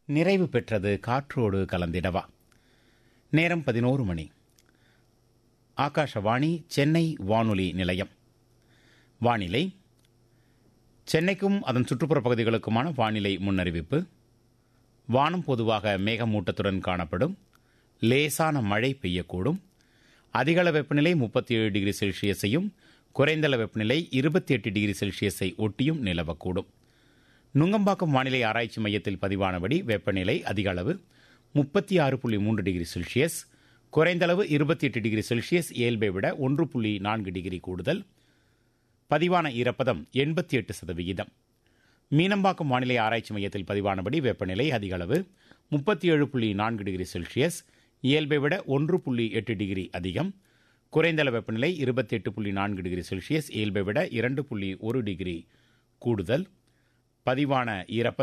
நிறைவு பெற்றது காற்றோடு கலந்திடவா நேரம் பதினோரு மணி ஆகாஷவாணி சென்னை வானொலி நிலையம் வானிலை சென்னைக்கும் அதன் சுற்றுப்புற பகுதிகளுக்குமான வானிலை முன்னறிவிப்பு வானம் பொதுவாக மேகமூட்டத்துடன் காணப்படும் லேசான மழை பெய்யக்கூடும் அதிகள வெப்பநிலை முப்பத்தி ஏழு டிகிரி செல்சியஸையும் குறைந்தள வெப்பநிலை இருபத்தி எட்டு டிகிரி செல்சியஸை ஒட்டியும் நிலவக்கூடும் நுங்கம்பாக்கம் வானிலை ஆராய்ச்சி மையத்தில் பதிவானபடி வெப்பநிலை அதிக அளவு முப்பத்தி ஆறு புள்ளி மூன்று டிகிரி செல்சியஸ் குறைந்தளவு இருபத்தி எட்டு டிகிரி செல்சியஸ் இயல்பை விட ஒன்று புள்ளி நான்கு டிகிரி கூடுதல் பதிவான ஈரப்பதம் எண்பத்தி எட்டு சதவிகிதம் மீனம்பாக்கம் வானிலை ஆராய்ச்சி மையத்தில் பதிவானபடி வெப்பநிலை அதிக அளவு முப்பத்தி ஏழு புள்ளி நான்கு டிகிரி செல்சியஸ் இயல்பை விட ஒன்று புள்ளி எட்டு டிகிரி அதிகம் குறைந்தள வெப்பநிலை இருபத்தி எட்டு புள்ளி நான்கு டிகிரி செல்சியஸ் இயல்பை விட இரண்டு புள்ளி ஒரு டிகிரி கூடுதல் பதிவான ஈரப்பதம்